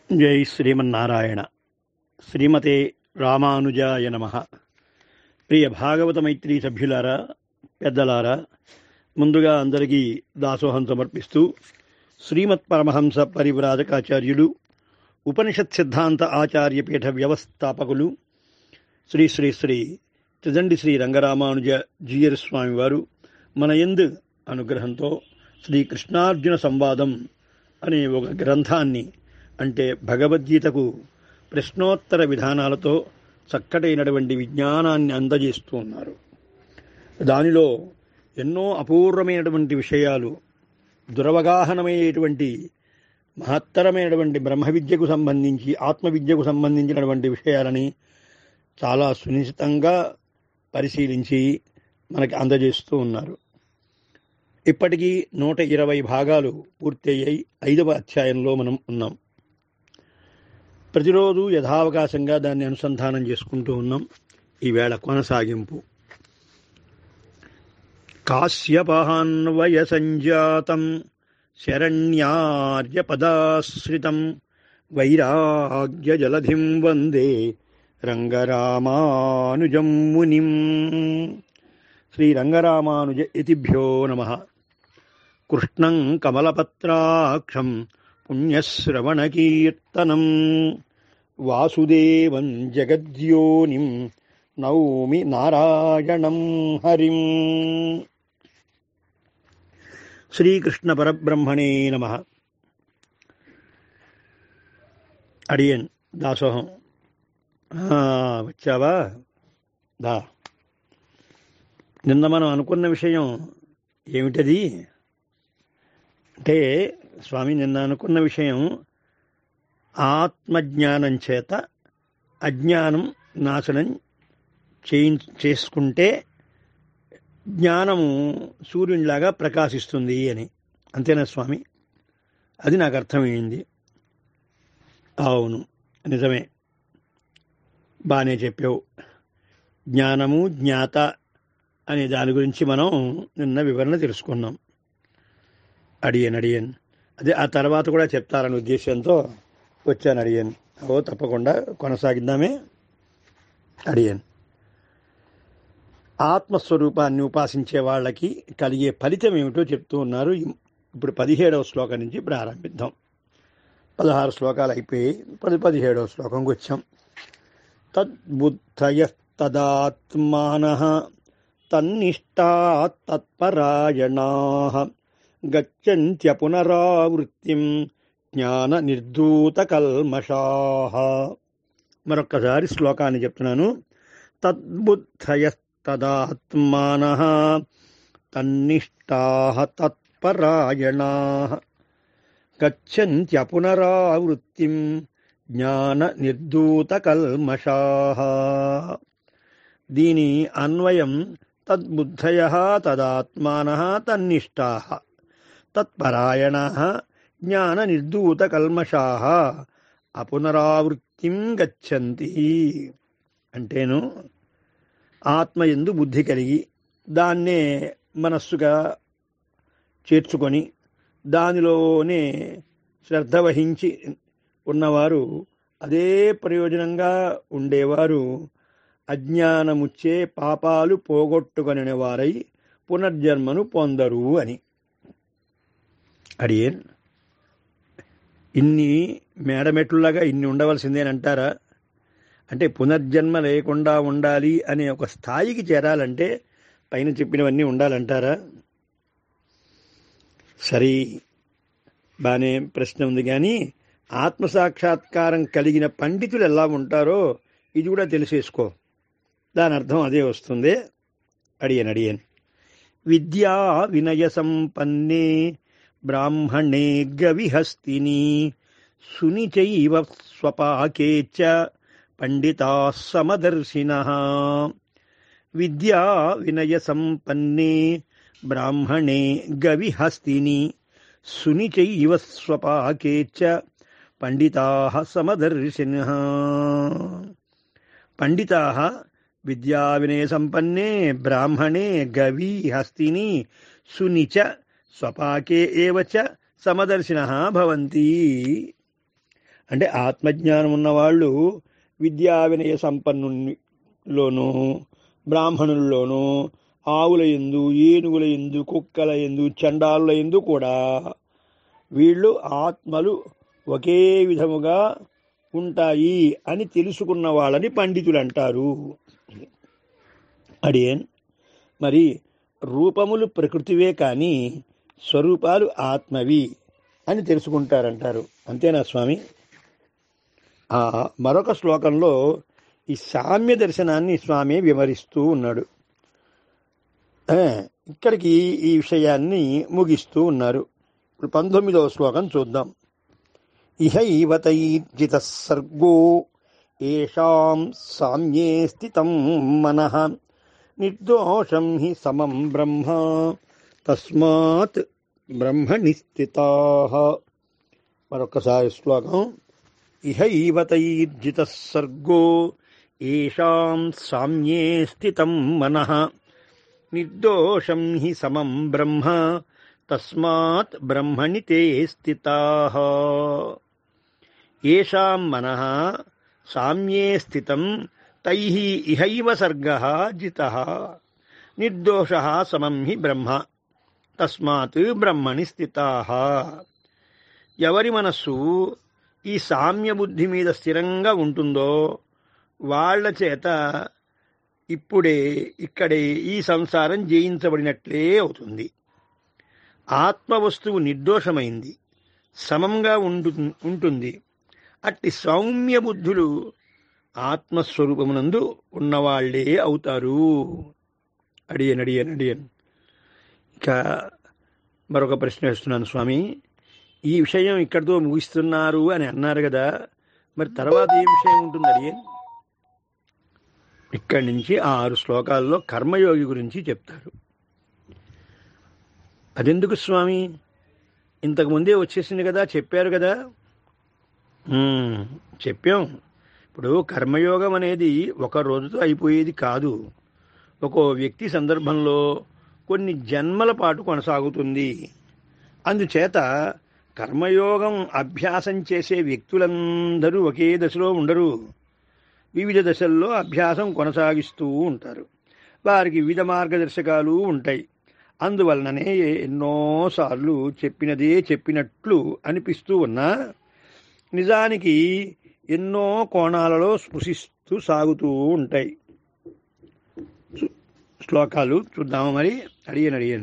జై శ్రీమన్నారాయణ శ్రీమతే రామానుజాయ నమ ప్రియ భాగవత మైత్రి సభ్యులారా పెద్దలారా ముందుగా అందరికీ దాసోహం సమర్పిస్తూ శ్రీమత్ పరమహంస పరివ్రాజకాచార్యులు ఉపనిషత్ సిద్ధాంత ఆచార్యపీఠ వ్యవస్థాపకులు శ్రీ శ్రీ శ్రీ త్రిదండి శ్రీ రంగరామానుజ జీయర్ స్వామి వారు మన ఎందు అనుగ్రహంతో శ్రీ కృష్ణార్జున సంవాదం అనే ఒక గ్రంథాన్ని అంటే భగవద్గీతకు ప్రశ్నోత్తర విధానాలతో చక్కటైనటువంటి విజ్ఞానాన్ని అందజేస్తూ ఉన్నారు దానిలో ఎన్నో అపూర్వమైనటువంటి విషయాలు దురవగాహనమయ్యేటువంటి మహత్తరమైనటువంటి బ్రహ్మ విద్యకు సంబంధించి ఆత్మవిద్యకు సంబంధించినటువంటి విషయాలని చాలా సునిశ్చితంగా పరిశీలించి మనకి అందజేస్తూ ఉన్నారు ఇప్పటికీ నూట ఇరవై భాగాలు పూర్తయ్యాయి ఐదవ అధ్యాయంలో మనం ఉన్నాం ప్రతిరోజు యథావకాశంగా దాన్ని అనుసంధానం చేసుకుంటూ ఉన్నాం ఈవేళ కొనసాగింపు కాశ్యపహాన్వయ సంజాతం శరణ్యార్యపదాశ్రితం వైరాగ్య జలధిం వందే రంగరామానుజం మునిం శ్రీరంగరామానుజ ఇతిభ్యో నమ కృష్ణం కమలపత్రాక్షం పుణ్యశ్రవణకీర్తనం వాసుదేవం జగద్యోనిం నౌమి నారాయణం హరిం శ్రీకృష్ణ పరబ్రహ్మణే నమ అడియన్ దాసోహం వచ్చావా దా నిన్న మనం అనుకున్న విషయం ఏమిటది అంటే స్వామి నిన్న అనుకున్న విషయం ఆత్మజ్ఞానం చేత అజ్ఞానం నాశనం చేయి చేసుకుంటే జ్ఞానము సూర్యునిలాగా ప్రకాశిస్తుంది అని అంతేనా స్వామి అది నాకు అర్థమైంది అవును నిజమే బాగానే చెప్పావు జ్ఞానము జ్ఞాత అనే దాని గురించి మనం నిన్న వివరణ తెలుసుకున్నాం అడియన్ అడియన్ అదే ఆ తర్వాత కూడా చెప్తారనే ఉద్దేశంతో వచ్చాను అడియన్ ఓ తప్పకుండా కొనసాగిద్దామే అడియన్ ఆత్మస్వరూపాన్ని ఉపాసించే వాళ్ళకి కలిగే ఫలితం ఏమిటో చెప్తూ ఉన్నారు ఇప్పుడు పదిహేడవ శ్లోకం నుంచి ప్రారంభిద్దాం పదహారు శ్లోకాలు అయిపోయి పది పదిహేడవ శ్లోకంకి వచ్చాం తద్బుద్ధయ తదాత్మాన తన్నిష్టా తత్పరాయణా గచ్చంత్య పునరావృత్తిం జ్ఞాన నిర్ధూత కల్మషా మరొక్కసారి శ్లోకాన్ని చెప్తున్నాను తద్బుద్ధయ తదాత్మాన తన్నిష్టా తత్పరాయణా గచ్చంత్య పునరావృత్తిం జ్ఞాన నిర్ధూత కల్మషా దీని అన్వయం తద్బుద్ధయ తదాత్మాన తన్నిష్టా తత్పరాయణ జ్ఞాన నిర్ధూత కల్మషా అపునరావృత్తిం గచ్చంతి అంటేను ఆత్మ ఎందు బుద్ధి కలిగి దాన్నే మనస్సుగా చేర్చుకొని దానిలోనే శ్రద్ధ వహించి ఉన్నవారు అదే ప్రయోజనంగా ఉండేవారు అజ్ఞానముచ్చే పాపాలు పోగొట్టుకొనిన వారై పునర్జన్మను పొందరు అని అడియన్ ఇన్ని మేడమెట్లులాగా ఇన్ని ఉండవలసిందేనంటారా అంటే పునర్జన్మ లేకుండా ఉండాలి అనే ఒక స్థాయికి చేరాలంటే పైన చెప్పినవన్నీ ఉండాలంటారా సరే బాగానే ప్రశ్న ఉంది కానీ ఆత్మసాక్షాత్కారం కలిగిన పండితులు ఎలా ఉంటారో ఇది కూడా తెలిసేసుకో దాని అర్థం అదే వస్తుంది అడియన్ అడియన్ విద్యా వినయ సంపన్నే బ్రాహ్మణే గవిహస్తిని సునిచైవ స్వపాకే చ పండితా సమదర్శిన విద్యా వినయ సంపన్నే బ్రాహ్మణే గవిహస్తిని సునిచైవ స్వపాకే చ పండితా సమదర్శిన పండితా విద్యా వినయ సంపన్నే బ్రాహ్మణే గవి హస్తిని సునిచ స్వపాకే ఏవ చ సమదర్శిన భవంతి అంటే ఆత్మజ్ఞానం ఉన్నవాళ్ళు విద్యా వినయ సంపన్నులోనూ బ్రాహ్మణుల్లోనూ ఆవుల ఎందు ఏనుగుల ఎందు కుక్కల ఎందు చండాలుల ఎందు కూడా వీళ్ళు ఆత్మలు ఒకే విధముగా ఉంటాయి అని తెలుసుకున్న వాళ్ళని పండితులు అంటారు అడియన్ మరి రూపములు ప్రకృతివే కానీ స్వరూపాలు ఆత్మవి అని తెలుసుకుంటారంటారు అంతేనా స్వామి ఆ మరొక శ్లోకంలో ఈ సామ్య దర్శనాన్ని స్వామి వివరిస్తూ ఉన్నాడు ఆ, ఇక్కడికి ఈ విషయాన్ని ముగిస్తూ ఉన్నారు ఇప్పుడు పంతొమ్మిదవ శ్లోకం చూద్దాం ఇహైవతైర్జిత సర్గో ఏషాం సామ్యే స్థితం మనః నిర్దోషం హి సమం బ్రహ్మ తస్మాత్ బ్రహ్మణి స్థితా మరొకసారి శ్లోకం ఇహైవతైర్జిత సర్గో ఏషాం సామ్యే స్థితం మనః నిర్దోషం హి సమం బ్రహ్మ తస్మాత్ బ్రహ్మణి తే స్థితాః ఏషాం మనః సామ్యే స్థితం తైః ఇహైవ సర్గः జితः నిర్దోషः సమం హి బ్రహ్మ తస్మాత్ బ్రహ్మణి స్థితాః ఎవరి మనస్సు ఈ సామ్య బుద్ధి మీద స్థిరంగా ఉంటుందో వాళ్ళ చేత ఇప్పుడే ఇక్కడే ఈ సంసారం జయించబడినట్లే అవుతుంది ఆత్మ వస్తువు నిర్దోషమైంది సమంగా ఉంటు ఉంటుంది అట్టి సౌమ్య బుద్ధులు ఆత్మస్వరూపమునందు ఉన్నవాళ్లే అవుతారు అడియన్ అడియన్ అడియన్ ఇక మరొక ప్రశ్న వేస్తున్నాను స్వామి ఈ విషయం ఇక్కడితో ముగిస్తున్నారు అని అన్నారు కదా మరి తర్వాత ఏ విషయం ఉంటుంది అడియన్ ఇక్కడి నుంచి ఆ ఆరు శ్లోకాల్లో కర్మయోగి గురించి చెప్తారు అదెందుకు స్వామి ఇంతకు ముందే వచ్చేసింది కదా చెప్పారు కదా ఉమ్, చెప్పాం ఇప్పుడు కర్మయోగం అనేది ఒక రోజుతో అయిపోయేది కాదు ఒక్కో వ్యక్తి సందర్భంలో కొన్ని జన్మల పాటు కొనసాగుతుంది అందుచేత కర్మయోగం అభ్యాసం చేసే వ్యక్తులందరూ ఒకే దశలో ఉండరు వివిధ దశల్లో అభ్యాసం కొనసాగిస్తూ ఉంటారు వారికి వివిధ మార్గదర్శకాలు ఉంటాయి అందువలననే ఎన్నోసార్లు చెప్పినదే చెప్పినట్లు అనిపిస్తూ ఉన్నా నిజానికి ఎన్నో కోణాలలో స్పృశిస్తూ సాగుతూ ఉంటాయి శ్లో- శ్లోకాలు చూద్దాము మరి అడియన్ అడియన్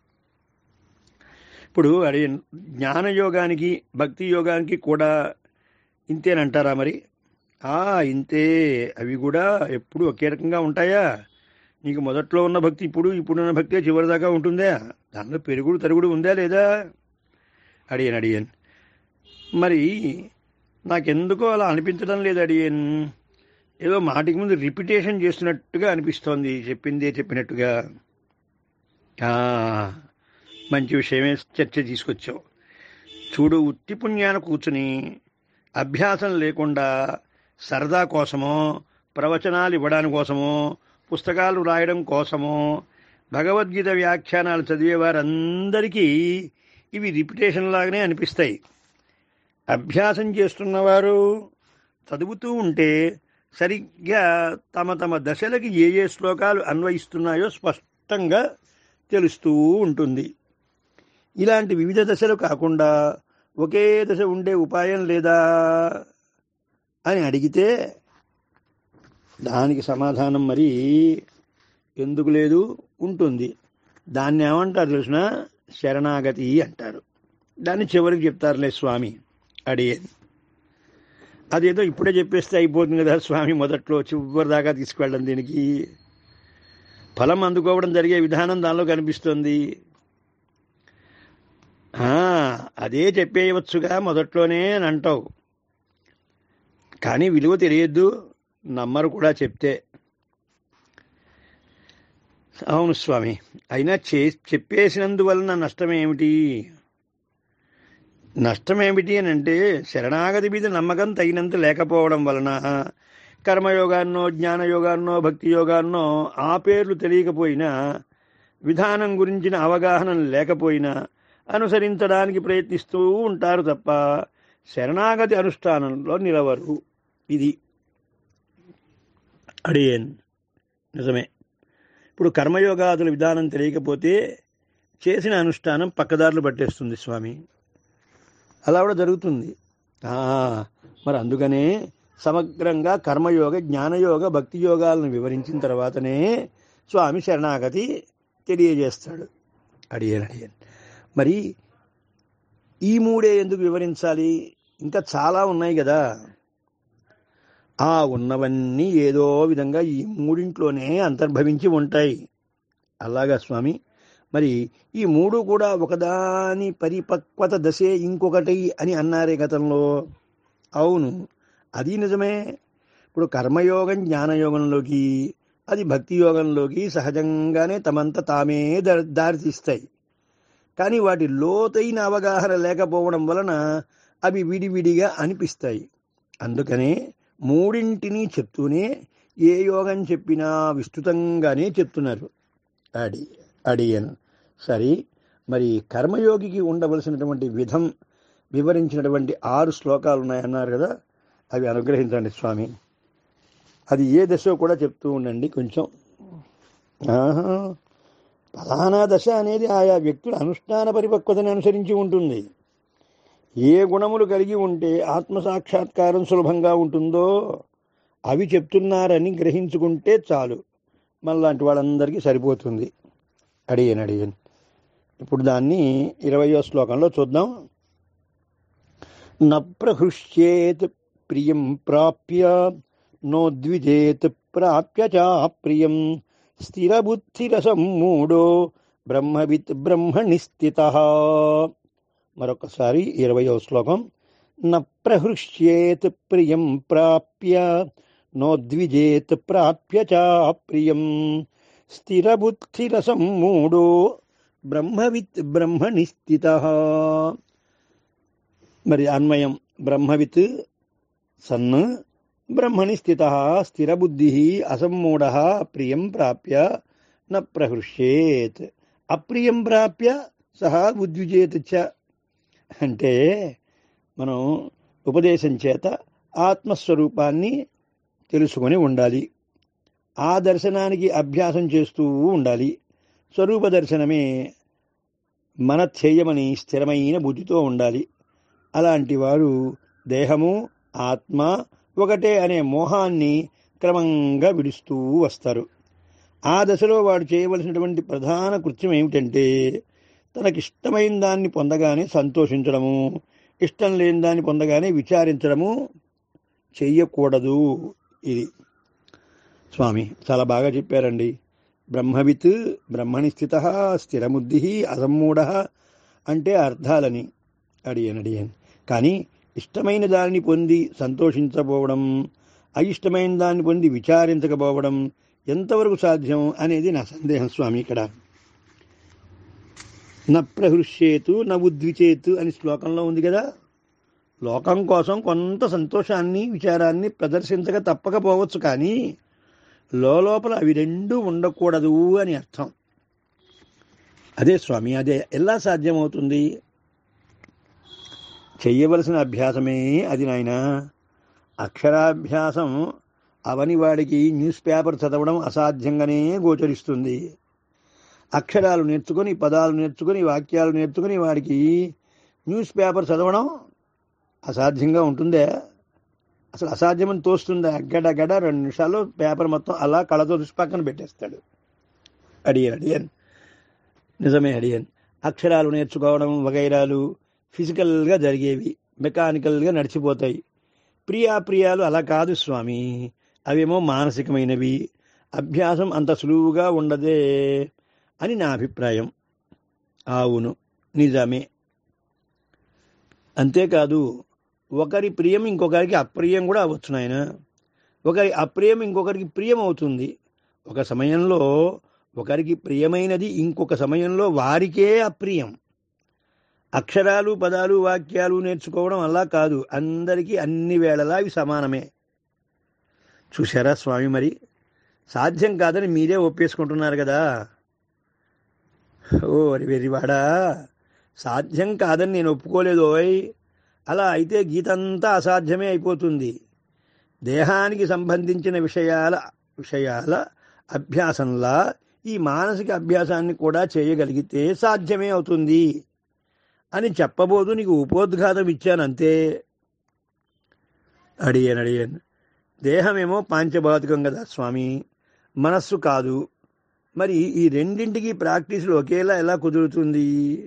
ఇప్పుడు అడియన్ జ్ఞానయోగానికి భక్తి యోగానికి కూడా ఇంతేనంటారా మరి ఆ ఇంతే అవి కూడా ఎప్పుడు ఒకే రకంగా ఉంటాయా నీకు మొదట్లో ఉన్న భక్తి ఇప్పుడు ఇప్పుడున్న భక్తి చివరిదాకా ఉంటుందా దానిలో పెరుగుడు తరుగుడు ఉందా లేదా అడియన్ అడియన్ మరి నాకెందుకో అలా అనిపించడం లేదు అడియన్ ఏదో మాటికి ముందు రిపిటేషన్ చేస్తున్నట్టుగా అనిపిస్తోంది చెప్పిందే చెప్పినట్టుగా ఆ, మంచి విషయమే చర్చ తీసుకొచ్చావు చూడు ఉత్తి పుణ్యాన కూర్చుని అభ్యాసం లేకుండా సరదా కోసమో ప్రవచనాలు ఇవ్వడానికి కోసమో పుస్తకాలు రాయడం కోసమో భగవద్గీత వ్యాఖ్యానాలు చదివే వారందరికీ ఇవి రిపిటేషన్ లాగానే అనిపిస్తాయి అభ్యాసం చేస్తున్నవారు చదువుతూ ఉంటే సరిగ్గా తమ తమ దశలకి ఏ ఏ శ్లోకాలు అన్వయిస్తున్నాయో స్పష్టంగా తెలుస్తూ ఉంటుంది ఇలాంటి వివిధ దశలు కాకుండా ఒకే దశ ఉండే ఉపాయం లేదా అని అడిగితే దానికి సమాధానం మరి ఎందుకు లేదు ఉంటుంది దాన్ని ఏమంటారు తెలిసిన శరణాగతి అంటారు దాన్ని చివరికి చెప్తారులే స్వామి అడిగేది అదేదో ఇప్పుడే చెప్పేస్తే అయిపోతుంది కదా స్వామి మొదట్లో చివరి దాకా తీసుకువెళ్ళడం దీనికి ఫలం అందుకోవడం జరిగే విధానం దానిలో కనిపిస్తుంది ఆ, అదే చెప్పేయవచ్చుగా మొదట్లోనే అని అంటావు కానీ విలువ తెలియద్దు నమ్మరు కూడా చెప్తే అవును స్వామి అయినా చే చెప్పేసినందువలన నష్టం ఏమిటి నష్టం ఏమిటి అని అంటే శరణాగతి మీద నమ్మకం తగినంత లేకపోవడం వలన కర్మయోగాన్నో జ్ఞానయోగాన్నో భక్తి యోగాన్నో ఆ పేర్లు తెలియకపోయినా విధానం గురించిన అవగాహన లేకపోయినా అనుసరించడానికి ప్రయత్నిస్తూ ఉంటారు తప్ప శరణాగతి అనుష్ఠానంలో నిలవరు ఇది అడియన్ నిజమే ఇప్పుడు కర్మయోగాదుల విధానం తెలియకపోతే చేసిన అనుష్ఠానం పక్కదారులు పట్టేస్తుంది స్వామి అలా కూడా జరుగుతుంది ఆ, మరి అందుకనే సమగ్రంగా కర్మయోగ జ్ఞానయోగ భక్తి యోగాలను వివరించిన తర్వాతనే స్వామి శరణాగతి తెలియజేస్తాడు అడియన్ అడియన్ మరి ఈ మూడే ఎందుకు వివరించాలి ఇంకా చాలా ఉన్నాయి కదా ఆ ఉన్నవన్నీ ఏదో విధంగా ఈ మూడింట్లోనే అంతర్భవించి ఉంటాయి అలాగా స్వామి మరి ఈ మూడు కూడా ఒకదాని పరిపక్వత దశే ఇంకొకటి అని అన్నారే గతంలో అవును అది నిజమే ఇప్పుడు కర్మయోగం జ్ఞానయోగంలోకి అది భక్తి యోగంలోకి సహజంగానే తమంత తామే దా- దారితీస్తాయి కానీ వాటి లోతైన అవగాహన లేకపోవడం వలన అవి విడివిడిగా అనిపిస్తాయి అందుకనే మూడింటిని చెప్తూనే ఏ యోగం చెప్పినా విస్తృతంగానే చెప్తున్నారు అడి అడియన్ సరే మరి కర్మయోగికి ఉండవలసినటువంటి విధం వివరించినటువంటి ఆరు శ్లోకాలు ఉన్నాయన్నారు కదా అవి అనుగ్రహించండి స్వామి అది ఏ దశో కూడా చెప్తూ ఉండండి కొంచెం ఆహా ఫలానా దశ అనేది ఆయా వ్యక్తుల అనుష్ఠాన పరిపక్వతను అనుసరించి ఉంటుంది ఏ గుణములు కలిగి ఉంటే ఆత్మసాక్షాత్కారం సులభంగా ఉంటుందో అవి చెప్తున్నారని గ్రహించుకుంటే చాలు మనలాంటి వాళ్ళందరికీ సరిపోతుంది అడిగాను అడిగాను ఇప్పుడు దాన్ని ఇరవయో శ్లోకంలో చూద్దాం న ప్రహృష్యేత్ ప్రియం ప్రాప్య నోద్విజేత్ ప్రాప్య చ ప్రియం స్థిరబుద్ధిరసం మూడో బ్రహ్మవిత్ బ్రహ్మణి స్థిత మరొకసారి ఇరవయో శ్లోకం న ప్రహృష్యేత్ ప్రియం ప్రాప్య నోద్విజేత్ ప్రాప్య చ ప్రియం స్థిరబుద్ధిరసం మూడో బ్రహ్మవిత్ బ్రహ్మణి స్థిత మరి అన్వయం బ్రహ్మవిత్ సన్ బ్రహ్మణి స్థిత స్థిరబుద్ధి అసమ్మూఢ ప్రియం ప్రాప్య న ప్రహృష్యేత్ అప్రియం ప్రాప్య సహా ఉద్విజేత్ చ అంటే మనం ఉపదేశం చేత ఆత్మస్వరూపాన్ని తెలుసుకొని ఉండాలి ఆ దర్శనానికి అభ్యాసం చేస్తూ ఉండాలి స్వరూప దర్శనమే మన ధ్యేయమని స్థిరమైన బుద్ధితో ఉండాలి అలాంటి వారు దేహము ఆత్మ ఒకటే అనే మోహాన్ని క్రమంగా విడుస్తూ వస్తారు ఆ దశలో వాడు చేయవలసినటువంటి ప్రధాన కృత్యం ఏమిటంటే తనకిష్టమైన దాన్ని పొందగానే సంతోషించడము ఇష్టం లేని దాన్ని పొందగానే విచారించడము చెయ్యకూడదు ఇది స్వామి చాలా బాగా చెప్పారండి బ్రహ్మవిత్ బ్రహ్మణి స్థిత స్థిరబుద్ధి అసమ్మూఢ అంటే అర్థాలని అడిగాను అడిగాను కానీ ఇష్టమైన దానిని పొంది సంతోషించబోవడం అయిష్టమైన దాన్ని పొంది విచారించకపోవడం ఎంతవరకు సాధ్యం అనేది నా సందేహం స్వామి ఇక్కడ న ప్రహృష్యేతు న ఉద్విచేతు అని శ్లోకంలో ఉంది కదా లోకం కోసం కొంత సంతోషాన్ని విచారాన్ని ప్రదర్శించక తప్పకపోవచ్చు కానీ లోపల అవి రెండూ ఉండకూడదు అని అర్థం అదే స్వామి అదే ఎలా సాధ్యమవుతుంది చెయ్యవలసిన అభ్యాసమే అది నాయన అక్షరాభ్యాసం అవని వాడికి న్యూస్ పేపర్ చదవడం అసాధ్యంగానే గోచరిస్తుంది అక్షరాలు నేర్చుకొని పదాలు నేర్చుకొని వాక్యాలు నేర్చుకొని వాడికి న్యూస్ పేపర్ చదవడం అసాధ్యంగా ఉంటుందే అసలు అసాధ్యమని తోస్తుందా గడ గడ రెండు నిమిషాల్లో పేపర్ మొత్తం అలా కళ్ళతో చూసి పక్కన పెట్టేస్తాడు అడియన్ అడియన్ నిజమే అడియన్ అక్షరాలు నేర్చుకోవడం వగైరాలు ఫిజికల్గా జరిగేవి మెకానికల్గా నడిచిపోతాయి ప్రియాప్రియాలు అలా కాదు స్వామి అవేమో మానసికమైనవి అభ్యాసం అంత సులువుగా ఉండదే అని నా అభిప్రాయం అవును నిజమే అంతేకాదు ఒకరి ప్రియం ఇంకొకరికి అప్రియం కూడా అవ్వచ్చు నాయన ఒకరి అప్రియం ఇంకొకరికి ప్రియం అవుతుంది ఒక సమయంలో ఒకరికి ప్రియమైనది ఇంకొక సమయంలో వారికే అప్రియం అక్షరాలు పదాలు వాక్యాలు నేర్చుకోవడం అలా కాదు అందరికీ అన్ని వేళలా అవి సమానమే చూశారా స్వామి మరి సాధ్యం కాదని మీరే ఒప్పేసుకుంటున్నారు కదా ఓ అరి వెరివాడా సాధ్యం కాదని నేను ఒప్పుకోలేదు ఓయ్ అలా అయితే గీత అంతా అసాధ్యమే అయిపోతుంది దేహానికి సంబంధించిన విషయాల విషయాల అభ్యాసంలా ఈ మానసిక అభ్యాసాన్ని కూడా చేయగలిగితే సాధ్యమే అవుతుంది అని చెప్పబోదు నీకు ఉపోద్ఘాతం ఇచ్చాను అంతే అడిగాను అడిగాను దేహమేమో పాంచభౌతికం కదా స్వామి మనస్సు కాదు మరి ఈ రెండింటికి ప్రాక్టీసులు ఒకేలా ఎలా కుదురుతుంది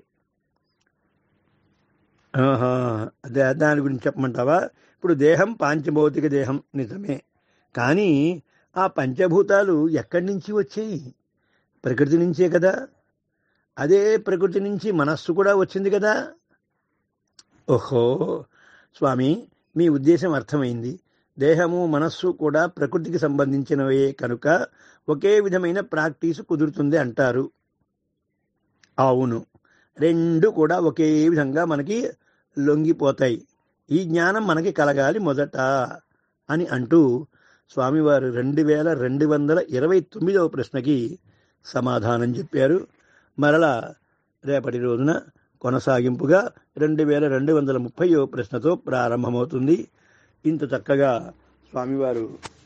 ఆహా అదే దాని గురించి చెప్పమంటావా ఇప్పుడు దేహం పాంచభౌతిక దేహం నిజమే కానీ ఆ పంచభూతాలు ఎక్కడి నుంచి వచ్చాయి ప్రకృతి నుంచే కదా అదే ప్రకృతి నుంచి మనస్సు కూడా వచ్చింది కదా ఓహో స్వామి మీ ఉద్దేశం అర్థమైంది దేహము మనస్సు కూడా ప్రకృతికి సంబంధించినవే కనుక ఒకే విధమైన ప్రాక్టీస్ కుదురుతుంది అంటారు అవును రెండు కూడా ఒకే విధంగా మనకి లొంగిపోతాయి ఈ జ్ఞానం మనకి కలగాలి మొదట అని అంటూ స్వామివారు రెండు వేల రెండు వందల ఇరవై తొమ్మిదవ ప్రశ్నకి సమాధానం చెప్పారు మరలా రేపటి రోజున కొనసాగింపుగా రెండు వేల రెండు వందల ముప్పైవ ప్రశ్నతో ప్రారంభమవుతుంది ఇంత చక్కగా స్వామివారు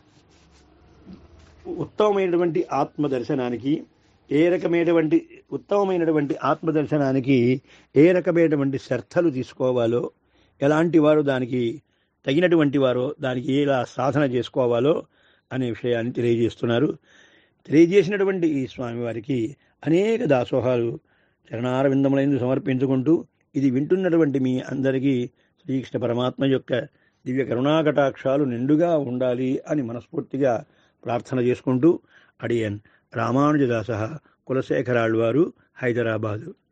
ఉత్తమమైనటువంటి ఆత్మ దర్శనానికి ఏ రకమైనటువంటి ఉత్తమమైనటువంటి ఆత్మ దర్శనానికి ఏ రకమైనటువంటి శ్రద్ధలు తీసుకోవాలో ఎలాంటి వారు దానికి తగినటువంటి వారో దానికి ఎలా సాధన చేసుకోవాలో అనే విషయాన్ని తెలియజేస్తున్నారు తెలియజేసినటువంటి ఈ స్వామివారికి అనేక దాసోహాలు చరణారవిందములైందు సమర్పించుకుంటూ ఇది వింటున్నటువంటి మీ అందరికీ శ్రీకృష్ణ పరమాత్మ యొక్క దివ్య కరుణాకటాక్షాలు నిండుగా ఉండాలి అని మనస్ఫూర్తిగా ప్రార్థన చేసుకుంటూ అడియన్ రామానుజదాస కులశేఖరాళ్వారు హైదరాబాదు